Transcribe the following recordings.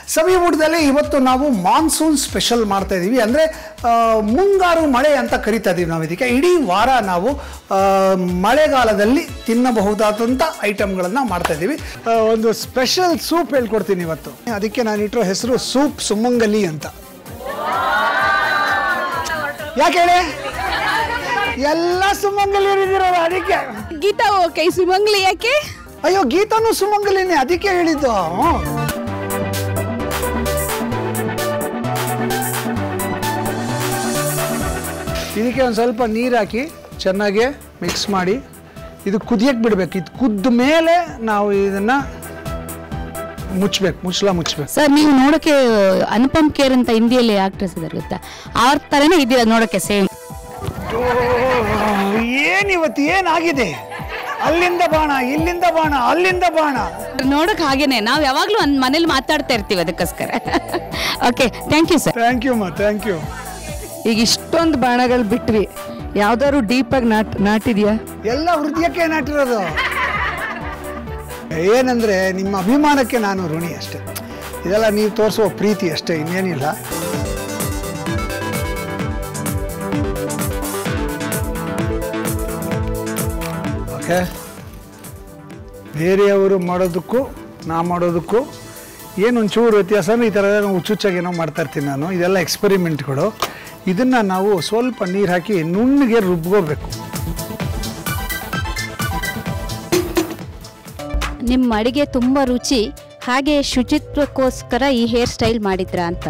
ಸವಿ ಊಟದಲ್ಲಿ ಇವತ್ತು ನಾವು ಮಾನ್ಸೂನ್ ಸ್ಪೆಷಲ್ ಮಾಡ್ತಾ ಇದ್ದೀವಿ ಅಂದರೆ ಮುಂಗಾರು ಮಳೆ ಅಂತ ಕರಿತಾ ಇದ್ದೀವಿ ನಾವು ಇದಕ್ಕೆ ಇಡೀ ವಾರ ನಾವು ಆ, ಮಳೆಗಾಲದಲ್ಲಿ ತಿನ್ನಬಹುದಾದಂಥ ಐಟಮ್ಗಳನ್ನು ಮಾಡ್ತಾ ಇದ್ದೀವಿ ಆ, ಒಂದು ಸ್ಪೆಷಲ್ ಸೂಪ್ ಹೇಳ್ಕೊಡ್ತೀನಿ ಇವತ್ತು ಅದಕ್ಕೆ ನಾನು ಇಟ್ಟಿರೋ ಹೆಸರು ಸೂಪ್ ಸುಮಂಗಲಿ ಅಂತ ಯಾಕೆ ಹೇಳಿ ಎಲ್ಲ ಸುಮಂಗಲಿ ಇರೋದು ಅದಕ್ಕೆ ಗೀತಾ ಓಕೆ ಸುಮಂಗ್ಲಿ ಯಾಕೆ ಅಯ್ಯೋ ಗೀತಾನು ಸುಮಂಗಲಿನೇ ಅದಕ್ಕೆ ಹೇಳಿದ್ದು ಹ್ಮ್. ಇದಕ್ಕೆ ಒಂದು ಸ್ವಲ್ಪ ನೀರು ಹಾಕಿ ಚೆನ್ನಾಗಿ ಮಿಕ್ಸ್ ಮಾಡಿ ಇದು ಕುದಿಯಕ್ಕೆ ಬಿಡ್ಬೇಕು ಇದು ಕುದ್ದ ಮೇಲೆ ನಾವು ಇದನ್ನ ಮುಚ್ಚಬೇಕು ಮುಚ್ಚಲ ಮುಚ್ಚಬೇಕು ಸರ್ ನೀವು ನೋಡಕ್ಕೆ ಅನುಪಮ್ ಕೇರ್ ಅಂತ ಹಿಂದಿಯಲ್ಲಿ ಆಕ್ಟ್ರೆಸ್ ಇದಾರೆ ಗೊತ್ತಾ ಆ ಥರನೇ ಇದ್ದೀರ ನೋಡಕ್ಕೆ ಸೇಮ್ ಏನು ಇವತ್ತು ಏನಾಗಿದೆ ಅಲ್ಲಿಂದ ಬಾಣ ಇಲ್ಲಿಂದ ಬಾಣ ಅಲ್ಲಿಂದ ಬಾಣ ನೋಡಕ್ ಹಾಗೇನೆ ನಾವು ಯಾವಾಗ್ಲೂ ಒಂದ್ ಮನೇಲಿ ಮಾತಾಡ್ತಾ ಇರ್ತೀವಿ ಅದಕ್ಕೋಸ್ಕರ okay thank you sir thank you ಮಾ ಥ್ಯಾಂಕ್ ಯು ಈಗ ಇಷ್ಟೊಂದು ಬಾಣಗಳು ಬಿಟ್ವಿ ಯಾವ್ದಾದ್ರು ಡೀಪಾಗಿ ನಾಟ್ ನಾಟಿದ್ಯಾ ಎಲ್ಲ ಹೃದಯಕ್ಕೆ ನಾಟಿರೋದು ಏನಂದ್ರೆ ನಿಮ್ಮ ಅಭಿಮಾನಕ್ಕೆ ನಾನು ಋಣಿ ಅಷ್ಟೇ ಇದೆಲ್ಲ ನೀವು ತೋರಿಸುವ ಪ್ರೀತಿ ಅಷ್ಟೇ ಇನ್ನೇನಿಲ್ಲ ಓಕೆ ಬೇರೆಯವರು ಮಾಡೋದಕ್ಕೂ ನಾ ಮಾಡೋದಕ್ಕೂ ಏನು ಒಂಚೂರು ವ್ಯತ್ಯಾಸ ಅಂದ್ರೆ ಈ ಥರ ಹುಚ್ಚುಚ್ಚಾಗಿ ಏನೋ ಮಾಡ್ತಾ ಇರ್ತೀನಿ ನಾನು ಇದೆಲ್ಲ ಎಕ್ಸ್ಪೆರಿಮೆಂಟ್ಗಳು ಇದನ್ನು ನಾವು ಸ್ವಲ್ಪ ನೀರು ಹಾಕಿ ನುಣ್ಣಗೆ ರುಬ್ಕೋಬೇಕು ನಿಮ್ಮ ಅಡಿಗೆ ತುಂಬಾ ರುಚಿ ಹಾಗೆ ಶುಚಿತ್ವಕ್ಕೋಸ್ಕರ ಈ ಹೇರ್ ಸ್ಟೈಲ್ ಮಾಡಿದ್ರಾ ಅಂತ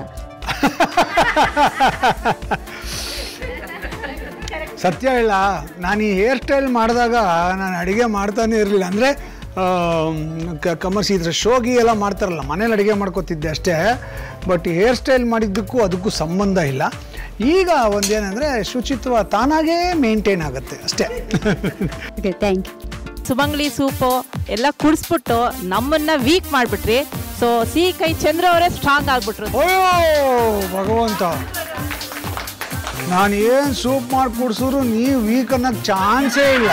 ಸತ್ಯ ಹೇಳ ನಾನು ಈ ಹೇರ್ ಸ್ಟೈಲ್ ಮಾಡಿದಾಗ ನಾನು ಅಡುಗೆ ಮಾಡ್ತಾನೆ ಇರಲಿಲ್ಲ ಅಂದರೆ ಕಮರ್ಷಿ ಇದ್ರ ಶೋಗಿ ಎಲ್ಲ ಮಾಡ್ತಾರಲ್ಲ ಮನೇಲಿ ಅಡುಗೆ ಮಾಡ್ಕೋತಿದ್ದೆ ಅಷ್ಟೇ ಬಟ್ ಹೇರ್ ಸ್ಟೈಲ್ ಮಾಡಿದ್ದಕ್ಕೂ ಅದಕ್ಕೂ ಸಂಬಂಧ ಇಲ್ಲ ಈಗ ಒಂದೇನೆಂದರೆ ಶುಚಿತ್ವ ತಾನಾಗೇ ಮೇಂಟೈನ್ ಆಗುತ್ತೆ ಅಷ್ಟೇ okay thank you Sumangli soup ಎಲ್ಲ ಕುಡಿಸ್ಬಿಟ್ಟು ನಮ್ಮನ್ನ ವೀಕ್ ಮಾಡ್ಬಿಟ್ರಿ ಸೊ ಸಿಹಿ ಕೈ ಚಂದ್ರ ಅವರೇ ಸ್ಟ್ರಾಂಗ್ ಆಗ್ಬಿಟ್ರು ಅಯ್ಯೋ ಭಗವಂತ ನಾನು ಏನು ಸೂಪ್ ಮಾಡಿ ಕುಡ್ಸಿದ್ರು ನೀವು ವೀಕ್ ಅನ್ನೋಕ್ಕೆ ಚಾನ್ಸೇ ಇಲ್ಲ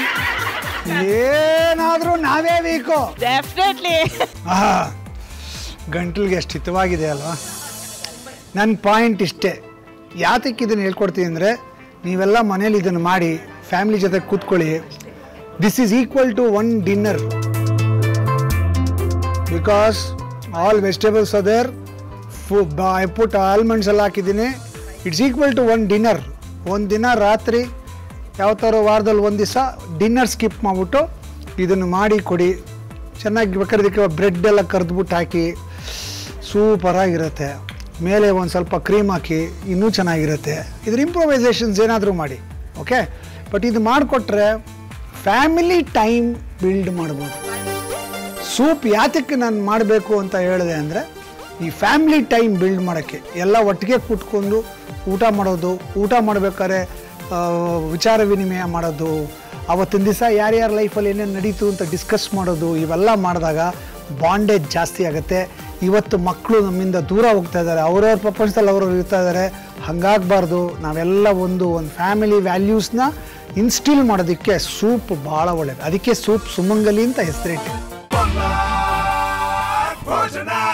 ಏನಾದರೂ ನಾವೇ ವೀಕು ಡೆಫಿನೆಟ್ಲಿ ಆಹಾ ಗಂಟಲಿಗೆ ಎಷ್ಟು ಹಿತವಾಗಿದೆ ಅಲ್ವಾ ನನ್ನ ಪಾಯಿಂಟ್ ಇಷ್ಟೇ ಯಾತಕ್ಕೆ ಇದನ್ನು ಹೇಳ್ಕೊಡ್ತೀನಿ ಅಂದರೆ ನೀವೆಲ್ಲ ಮನೇಲಿ ಇದನ್ನು ಮಾಡಿ ಫ್ಯಾಮಿಲಿ ಜೊತೆ ಕೂತ್ಕೊಳ್ಳಿ this is equal to one dinner because all vegetables other ಫು ಐ ಪುಟ್ ಆಲ್ಮಂಡ್ಸ್ ಎಲ್ಲ ಹಾಕಿದ್ದೀನಿ it's equal to one dinner ಒಂದು ದಿನ ರಾತ್ರಿ ಯಾವ ಥರ ವಾರದಲ್ಲಿ ಒಂದು ದಿವಸ ಡಿನ್ನರ್ ಸ್ಕಿಪ್ ಮಾಡಿಬಿಟ್ಟು ಇದನ್ನು ಮಾಡಿ ಕೊಡಿ ಚೆನ್ನಾಗಿ ಬೇಕಾದ್ರೆ ಇದಕ್ಕೆ ಬ್ರೆಡ್ ಎಲ್ಲ ಕರೆದ್ಬಿಟ್ಟು ಹಾಕಿ ಸೂಪರಾಗಿರುತ್ತೆ ಮೇಲೆ ಒಂದು ಸ್ವಲ್ಪ ಕ್ರೀಮ್ ಹಾಕಿ ಇನ್ನೂ ಚೆನ್ನಾಗಿರುತ್ತೆ ಇದ್ರ ಇಂಪ್ರೊವೈಸೇಷನ್ಸ್ ಏನಾದರೂ ಮಾಡಿ ಓಕೆ ಬಟ್ ಇದು ಮಾಡಿಕೊಟ್ರೆ ಫ್ಯಾಮಿಲಿ ಟೈಮ್ ಬಿಲ್ಡ್ ಮಾಡ್ಬೋದು ಸೂಪ್ ಯಾತಕ್ಕೆ ನಾನು ಮಾಡಬೇಕು ಅಂತ ಹೇಳಿದೆ ಅಂದರೆ ಈ ಫ್ಯಾಮಿಲಿ ಟೈಮ್ ಬಿಲ್ಡ್ ಮಾಡೋಕ್ಕೆ ಎಲ್ಲ ಒಟ್ಟಿಗೆ ಕೂತ್ಕೊಂಡು ಊಟ ಮಾಡೋದು ಊಟ ಮಾಡಬೇಕಾದ್ರೆ ವಿಚಾರ ವಿನಿಮಯ ಮಾಡೋದು ಅವತ್ತಿನ ದಿವಸ ಯಾರ್ಯಾರ ಲೈಫಲ್ಲಿ ಏನೇನು ನಡೀತು ಅಂತ ಡಿಸ್ಕಸ್ ಮಾಡೋದು ಇವೆಲ್ಲ ಮಾಡಿದಾಗ ಬಾಂಡೇಜ್ ಜಾಸ್ತಿ ಆಗುತ್ತೆ ಇವತ್ತು ಮಕ್ಕಳು ನಮ್ಮಿಂದ ದೂರ ಹೋಗ್ತಾ ಇದ್ದಾರೆ ಅವ್ರವ್ರ ಪ್ರಪಂಚದಲ್ಲಿ ಅವ್ರವ್ರು ಇರ್ತಾ ಇದ್ದಾರೆ ಹಾಗಾಗಬಾರ್ದು ನಾವೆಲ್ಲ ಒಂದು ಒಂದು ಫ್ಯಾಮಿಲಿ ವ್ಯಾಲ್ಯೂಸ್ನ ಇನ್ಸ್ಟಿಲ್ ಮಾಡೋದಕ್ಕೆ ಸೂಪ್ ಭಾಳ ಒಳ್ಳೇದು ಅದಕ್ಕೆ ಸೂಪ್ ಸುಮಂಗಲಿ ಅಂತ ಹೆಸರಿಟ್ಟೆ ಭೋಜನ